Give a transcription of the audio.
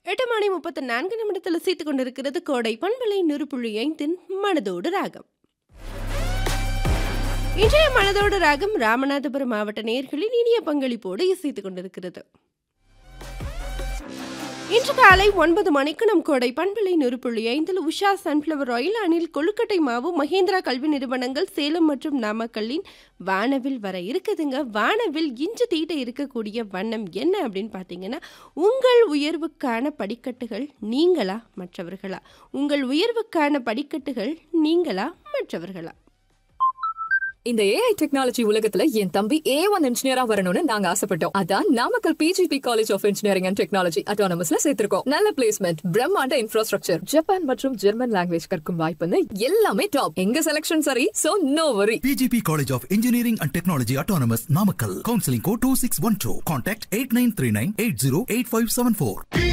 எட்டு மணி முப்பத்தி நான்கு நிமிடத்தில் சீத்து கொண்டிருக்கிறது கோடை பண்பலை நெருப்புள்ளி ஐந்தின் மனதோடு ராகம் இன்றைய மனதோடு ராகம் ராமநாதபுரம் மாவட்ட நேர்களின் இனிய பங்களிப்போடு இசைத்துக் கொண்டிருக்கிறது இன்று காலை ஒன்பது மணிக்கு நம் கோடை பண்பலை நெருப்புள்ளி ஐந்தில் உஷா சன்ஃப்ளவர் ஆயில் அணில் கொழுக்கட்டை மாவு மகேந்திரா கல்வி நிறுவனங்கள் சேலம் மற்றும் நாமக்கல்லின் வானவில் வர இருக்குதுங்க வானவில் இன்று தீட்ட இருக்கக்கூடிய வண்ணம் என்ன அப்படின்னு பார்த்தீங்கன்னா உங்கள் உயர்வுக்கான படிக்கட்டுகள் நீங்களா மற்றவர்களா உங்கள் உயர்வுக்கான படிக்கட்டுகள் நீங்களா மற்றவர்களா இந்த ஏஐ டெக்னாலஜி உலகத்துல என் தம்பி ஏ ஒன் இன்ஜினியரா வரணும்னு நாங்க ஆசைப்பட்டோம் அதான் Namakkal PGP college of engineering and technology அட்டானமஸ்ல சேர்த்திருக்கோம் நல்ல பிளேஸ்மெண்ட் பிரம்மாண்ட இன்ஃப்ராஸ்ட்ரக்சர் ஜப்பான் மற்றும் ஜெர்மன் லாங்குவேஜ் கற்கும் வாய்ப்புன்னு எல்லாமே டாப் எங்க செலக்ஷன் சரி so no worry PGP College of Engineering and Technology Autonomous Namakkal. Counseling code 2612. Contact 8939 808574.